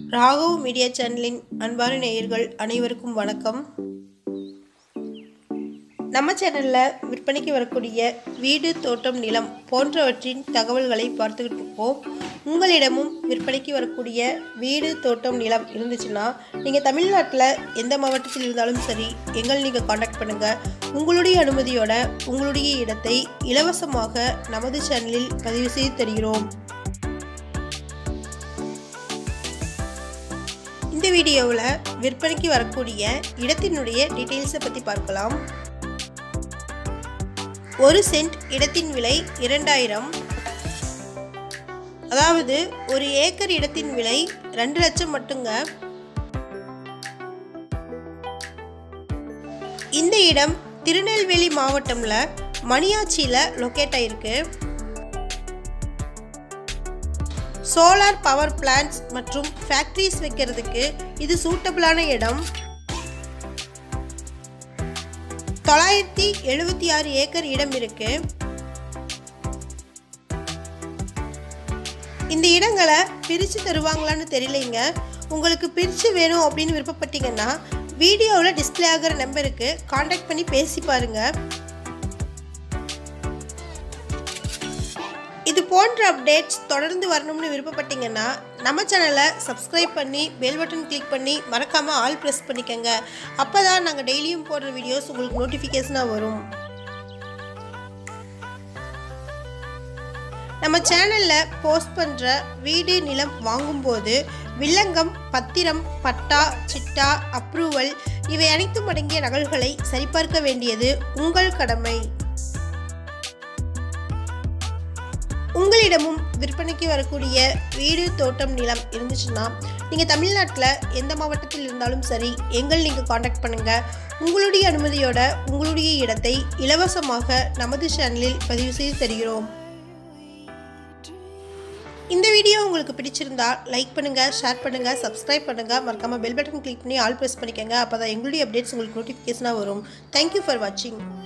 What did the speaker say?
Raghav media சேனலின் அன்பான நேயர்கள் அனைவருக்கும் வணக்கம் நம்ம சேனலில் விற்பனைக்கு வரக்கூடிய வீடு தோட்டம் நிலம் போன்றவற்றின் தகவல்களை பார்த்துக்கிட்டு இருப்போம் உங்களிடமும் விற்பனைக்கு வரக்கூடிய வீடு தோட்டம் நிலம் இருந்துச்சுன்னா நீங்கள் தமிழ்நாட்டில் எந்த மாவட்டத்தில் இருந்தாலும் சரி எங்கள் நீங்கள் காண்டாக்ட் பண்ணுங்கள் உங்களுடைய அனுமதியோட உங்களுடைய இடத்தை இலவசமாக நமது சேனலில் பதிவு செய்து தருகிறோம் இந்த வீடியோவில் விற்பனைக்கு வரக்கூடிய இடத்தினுடைய டீட்டெயில்ஸை பற்றி பார்க்கலாம் ஒரு சென்ட் இடத்தின் விலை இரண்டாயிரம் அதாவது ஒரு ஏக்கர் இடத்தின் விலை ரெண்டு லட்சம் மட்டுங்க இந்த இடம் திருநெல்வேலி மாவட்டம்ல மணியாச்சியில் லொக்கேட் ஆயிருக்கு சோலார் பவர் பிளான்ட்ஸ் மற்றும் ஃபேக்ட்ரிஸ் வைக்கிறதுக்கு இது சூட்டபிளான இடம் தொள்ளாயிரத்தி எழுபத்தி ஆறு ஏக்கர் இடம் இருக்கு இந்த இடங்களை பிரித்து தருவாங்களான்னு தெரியலைங்க உங்களுக்கு பிரித்து வேணும் அப்படின்னு விருப்பப்பட்டீங்கன்னா வீடியோவில் டிஸ்பிளே ஆகிற நம்பருக்கு காண்டாக்ட் பண்ணி பேசி பாருங்கள் இது போன்ற அப்டேட்ஸ் தொடர்ந்து வரணும்னு விருப்பப்பட்டீங்கன்னா நம்ம சேனலை சப்ஸ்கிரைப் பண்ணி பெல் பட்டன் கிளிக் பண்ணி மறக்காமல் ஆல் ப்ரெஸ் பண்ணிக்கோங்க அப்போ தான் நாங்கள் டெய்லியும் போடுற வீடியோஸ் உங்களுக்கு நோட்டிஃபிகேஷனாக வரும் நம்ம சேனலில் போஸ்ட் பண்ணுற வீடு நிலம் வாங்கும்போது வில்லங்கம் பத்திரம் பட்டா சிட்டா அப்ரூவல் இவை அனைத்தும் அடங்கிய நகல்களை சரிபார்க்க வேண்டியது உங்கள் கடமை உங்களிடமும் விற்பனைக்கு வரக்கூடிய வீடு தோட்டம் நிலம் இருந்துச்சுன்னா நீங்கள் தமிழ்நாட்டில் எந்த மாவட்டத்தில் இருந்தாலும் சரி எங்கள் நீங்கள் காண்டாக்ட் பண்ணுங்கள் உங்களுடைய அனுமதியோட உங்களுடைய இடத்தை இலவசமாக நமது சேனலில் பதிவு செய்து தருகிறோம் இந்த வீடியோ உங்களுக்கு பிடிச்சிருந்தா லைக் பண்ணுங்கள் ஷேர் பண்ணுங்கள் சப்ஸ்கிரைப் பண்ணுங்கள் மறக்காமல் பெல் பட்டன் கிளிக் பண்ணி ஆல் ப்ரெஸ் பண்ணிக்கோங்க அப்போ தான் எங்களுடைய அப்டேட்ஸ் உங்களுக்கு நோட்டிஃபிகேஷனாக வரும் தேங்க்யூ ஃபார் வாட்சிங்